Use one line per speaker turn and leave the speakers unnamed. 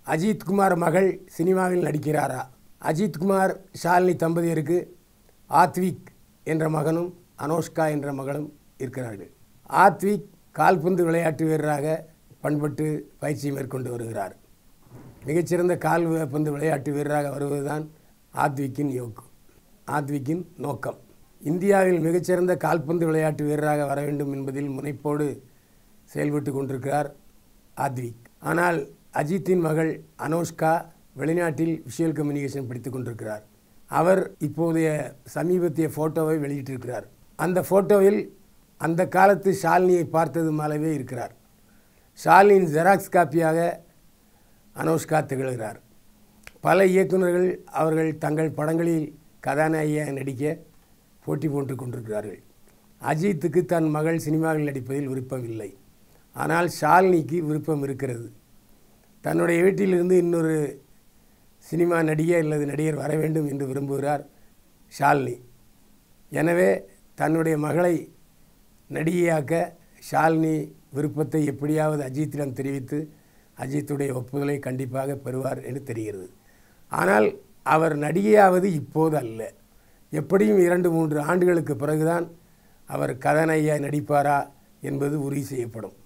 அஜித்குமார் மகள் சினிமாவில் நடிக்கிறாரா அஜித்குமார் ஷாலினி தம்பதியருக்கு ஆத்விக் என்ற மகனும் அனோஷ்கா என்ற மகளும் இருக்கிறார்கள் ஆத்விக் கால்பந்து விளையாட்டு வீரராக பண்பட்டு பயிற்சி மேற்கொண்டு வருகிறார் மிகச்சிறந்த கால்பந்து விளையாட்டு வீரராக வருவதுதான் ஆத்விக்கின் யோக்கு ஆத்விக்கின் நோக்கம் இந்தியாவில் மிகச்சிறந்த கால்பந்து விளையாட்டு வீரராக வர வேண்டும் என்பதில் முனைப்போடு செயல்பட்டு கொண்டிருக்கிறார் ஆத்விக் ஆனால் அஜித்தின் மகள் அனோஷ்கா வெளிநாட்டில் விஷுவல் கம்யூனிகேஷன் படித்துக் கொண்டிருக்கிறார் அவர் இப்போதைய சமீபத்திய ஃபோட்டோவை வெளியிட்டிருக்கிறார் அந்த ஃபோட்டோவில் அந்த காலத்து ஷாலினியை பார்த்தது போலவே இருக்கிறார் ஷாலினியின் ஜெராக்ஸ் காப்பியாக அனோஷ்கா திகழ்கிறார் பல இயக்குநர்கள் அவர்கள் தங்கள் படங்களில் கதாநாயகியாக நடிக்க போட்டி போட்டு கொண்டிருக்கிறார்கள் அஜித்துக்கு தன் மகள் சினிமாவில் நடிப்பதில் விருப்பம் இல்லை ஆனால் ஷாலினிக்கு விருப்பம் இருக்கிறது தன்னுடைய வீட்டிலிருந்து இன்னொரு சினிமா நடிகை அல்லது நடிகர் வர வேண்டும் என்று விரும்புகிறார் ஷாலினி எனவே தன்னுடைய மகளை நடிகையாக்க ஷாலினி விருப்பத்தை எப்படியாவது அஜித்திடம் தெரிவித்து அஜித்துடைய ஒப்புதலை கண்டிப்பாக பெறுவார் என்று தெரிகிறது ஆனால் அவர் நடிகையாவது இப்போது அல்ல எப்படியும் இரண்டு மூன்று ஆண்டுகளுக்கு பிறகுதான் அவர் கதாநாயகியாக நடிப்பாரா என்பது உறுதி செய்யப்படும்